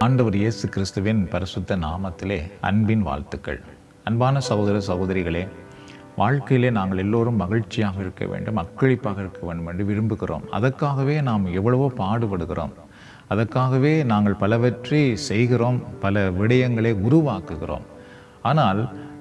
ஆண்டவர் இயேசு கிறிஸ்துவின் பரிசுத்த நாமத்திலே அன்பின் வாழ்த்துக்கள் அன்பான சகோதர சகோதரிகளே வாழ்க்கையிலே நாங்கள் எல்லோரும் மகிழ்ச்சியாக இருக்க வேண்டும் அக்களிப்பாக இருக்க வேண்டும் என்று விரும்புகிறோம் அதற்காகவே நாம் எவ்வளவோ பாடுபடுகிறோம் அதற்காகவே நாங்கள் பலவற்றை செய்கிறோம் பல விடயங்களை உருவாக்குகிறோம் ஆனால்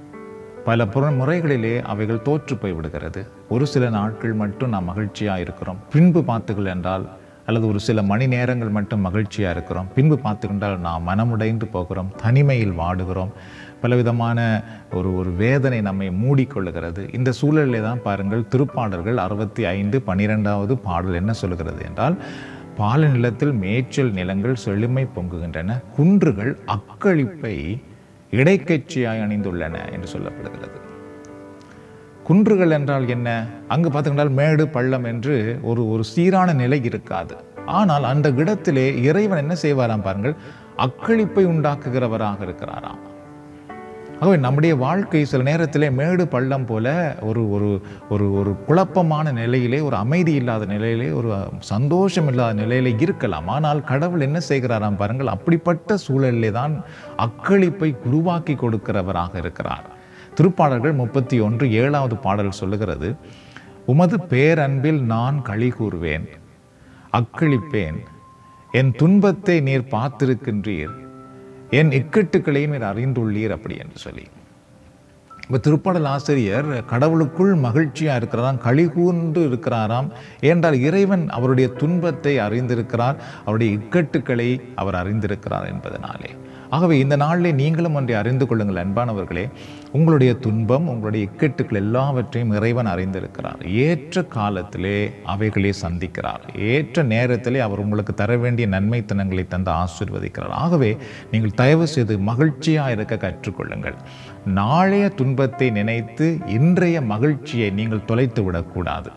பல புற முறைகளிலே அவைகள் தோற்று போய் விடுகிறது ஒரு சில நாட்கள் மட்டும் நாம் மகிழ்ச்சியாக இருக்கிறோம் பின்பு பார்த்துகள் என்றால் அல்லது ஒரு சில மணி நேரங்கள் மட்டும் மகிழ்ச்சியாக இருக்கிறோம் பின்பு பார்த்துக்கொண்டால் நாம் மனமுடைந்து போகிறோம் தனிமையில் வாடுகிறோம் பலவிதமான ஒரு ஒரு வேதனை நம்மை மூடிக்கொள்ளுகிறது இந்த சூழலிலே தான் பாருங்கள் திருப்பாடல்கள் அறுபத்தி ஐந்து பன்னிரெண்டாவது பாடல் என்ன சொல்கிறது என்றால் பால நிலத்தில் மேய்ச்சல் நிலங்கள் செழுமை பொங்குகின்றன குன்றுகள் அக்களிப்பை இடைக்கட்சியாய் அணிந்துள்ளன என்று சொல்லப்படுகிறது குன்றுகள் என்றால் என்ன அங்கு பார்த்துக்கிட்டால் மேடு பள்ளம் என்று ஒரு ஒரு சீரான நிலை இருக்காது ஆனால் அந்த இடத்திலே இறைவன் என்ன செய்வாராம் பாருங்கள் அக்களிப்பை உண்டாக்குகிறவராக இருக்கிறாராம் ஆகவே நம்முடைய வாழ்க்கை சில நேரத்திலே மேடு பள்ளம் போல ஒரு ஒரு ஒரு ஒரு குழப்பமான நிலையிலே ஒரு அமைதி இல்லாத நிலையிலே ஒரு சந்தோஷம் இல்லாத நிலையிலே இருக்கலாம் ஆனால் கடவுள் என்ன செய்கிறாராம் பாருங்கள் அப்படிப்பட்ட சூழலிலே தான் அக்களிப்பை உருவாக்கி கொடுக்கிறவராக இருக்கிறார் திருப்பாடல்கள் முப்பத்தி ஒன்று ஏழாவது பாடல் சொல்லுகிறது உமது பேரன்பில் நான் களி கூறுவேன் அக்களிப்பேன் என் துன்பத்தை நீர் பார்த்திருக்கின்றீர் என் இக்கட்டுகளையும் நீர் அறிந்துள்ளீர் அப்படி என்று சொல்லி இப்போ திருப்பாடல் ஆசிரியர் கடவுளுக்குள் மகிழ்ச்சியாக இருக்கிறாராம் களி கூர்ந்து இருக்கிறாராம் ஏனென்றால் இறைவன் அவருடைய துன்பத்தை அறிந்திருக்கிறார் அவருடைய இக்கட்டுக்களை அவர் அறிந்திருக்கிறார் என்பதனாலே ஆகவே இந்த நாளிலே நீங்களும் ஒன்றை அறிந்து கொள்ளுங்கள் அன்பானவர்களே உங்களுடைய துன்பம் உங்களுடைய இக்கட்டுக்கள் எல்லாவற்றையும் இறைவன் அறிந்திருக்கிறார் ஏற்ற காலத்திலே அவைகளை சந்திக்கிறார் ஏற்ற நேரத்திலே அவர் உங்களுக்கு தர வேண்டிய நன்மைத்தனங்களை தந்து ஆசிர்வதிக்கிறார் ஆகவே நீங்கள் தயவு செய்து மகிழ்ச்சியாக இருக்க கற்றுக்கொள்ளுங்கள் நாளைய துன்பத்தை நினைத்து இன்றைய மகிழ்ச்சியை நீங்கள் தொலைத்து விடக்கூடாது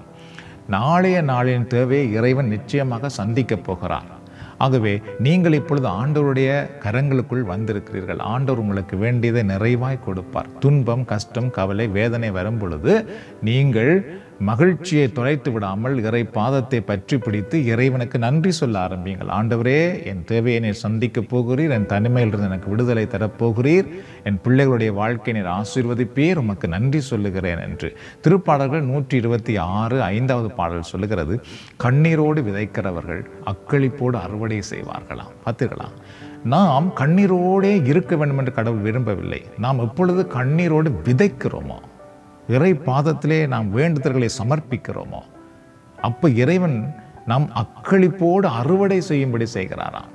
நாளைய நாளின் தேவையை இறைவன் நிச்சயமாக சந்திக்கப் போகிறார் ஆகவே நீங்கள் இப்பொழுது ஆண்டவருடைய கரங்களுக்குள் வந்திருக்கிறீர்கள் ஆண்டவர் உங்களுக்கு வேண்டியதை நிறைவாய் கொடுப்பார் துன்பம் கஷ்டம் கவலை வேதனை வரும் பொழுது நீங்கள் மகிழ்ச்சியை தொலைத்து விடாமல் இறை பாதத்தை பற்றி பிடித்து இறைவனுக்கு நன்றி சொல்ல ஆரம்பிங்கள் ஆண்டவரே என் தேவையை நீர் சந்திக்கப் போகிறீர் என் தனிமையிலிருந்து எனக்கு விடுதலை தரப்போகிறீர் என் பிள்ளைகளுடைய வாழ்க்கை நீர் ஆசீர்வதிப்பீர் உமக்கு நன்றி சொல்லுகிறேன் என்று திருப்பாடல்கள் நூற்றி இருபத்தி ஆறு ஐந்தாவது பாடல் சொல்லுகிறது கண்ணீரோடு விதைக்கிறவர்கள் அக்களிப்போடு அறுவடை செய்வார்களாம் பார்த்தீர்களா நாம் கண்ணீரோடே இருக்க வேண்டும் என்று கடவுள் விரும்பவில்லை நாம் எப்பொழுது கண்ணீரோடு விதைக்கிறோமோ இறை பாதத்திலே நாம் வேண்டுதல்களை சமர்ப்பிக்கிறோமோ அப்போ இறைவன் நாம் அக்களிப்போடு அறுவடை செய்யும்படி செய்கிறாராம்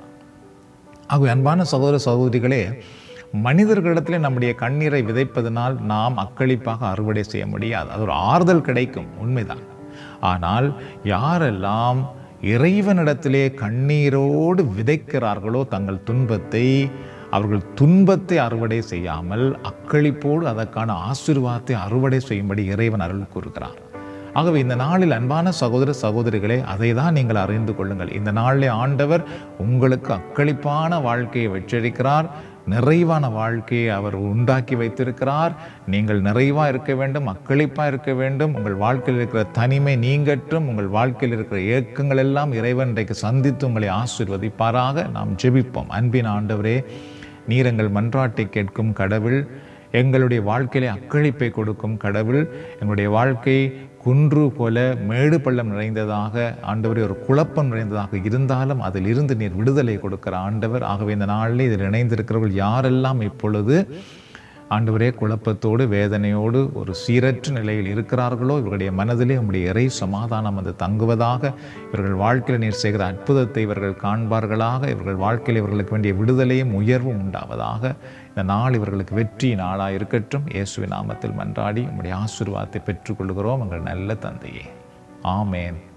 ஆகவே அன்பான சகோதர சகோதரிகளே மனிதர்களிடத்திலே நம்முடைய கண்ணீரை விதைப்பதனால் நாம் அக்களிப்பாக அறுவடை செய்ய முடியாது அது ஒரு ஆறுதல் கிடைக்கும் உண்மைதான் ஆனால் யாரெல்லாம் இறைவனிடத்திலே கண்ணீரோடு விதைக்கிறார்களோ தங்கள் துன்பத்தை அவர்கள் துன்பத்தை அறுவடை செய்யாமல் அக்களிப்போடு அதற்கான ஆசீர்வாதத்தை அறுவடை செய்யும்படி இறைவன் அருள் கூறுகிறார் ஆகவே இந்த நாளில் அன்பான சகோதர சகோதரிகளே அதை தான் நீங்கள் அறிந்து கொள்ளுங்கள் இந்த நாளிலே ஆண்டவர் உங்களுக்கு அக்களிப்பான வாழ்க்கையை வெற்றிருக்கிறார் நிறைவான வாழ்க்கையை அவர் உண்டாக்கி வைத்திருக்கிறார் நீங்கள் நிறைவாக இருக்க வேண்டும் அக்களிப்பாக இருக்க வேண்டும் உங்கள் வாழ்க்கையில் இருக்கிற தனிமை நீங்கற்றும் உங்கள் வாழ்க்கையில் இருக்கிற ஏக்கங்கள் எல்லாம் இறைவன் இன்றைக்கு சந்தித்து உங்களை ஆசிர்வதிப்பாராக நாம் ஜெபிப்போம் அன்பின் ஆண்டவரே நீர் எங்கள் மன்றாட்டை கேட்கும் கடவுள் எங்களுடைய வாழ்க்கையிலே அக்களிப்பை கொடுக்கும் கடவுள் எங்களுடைய வாழ்க்கை குன்று போல மேடு பள்ளம் நிறைந்ததாக ஆண்டவரே ஒரு குழப்பம் நிறைந்ததாக இருந்தாலும் அதில் இருந்து நீர் விடுதலை கொடுக்கிற ஆண்டவர் ஆகவே இந்த நாளில் இதில் இணைந்திருக்கிறவர்கள் யாரெல்லாம் இப்பொழுது ஆண்டவரே குழப்பத்தோடு வேதனையோடு ஒரு சீரற்ற நிலையில் இருக்கிறார்களோ இவர்களுடைய மனதிலே உங்களுடைய இறை சமாதானம் வந்து தங்குவதாக இவர்கள் வாழ்க்கையில் நீர் செய்கிற அற்புதத்தை இவர்கள் காண்பார்களாக இவர்கள் வாழ்க்கையில் இவர்களுக்கு வேண்டிய விடுதலையும் உயர்வும் உண்டாவதாக இந்த நாள் இவர்களுக்கு வெற்றி நாளாக இருக்கட்டும் இயேசுவின் நாமத்தில் மன்றாடி உங்களுடைய ஆசீர்வாதத்தை பெற்றுக்கொள்கிறோம் எங்கள் நல்ல தந்தையே ஆமேன்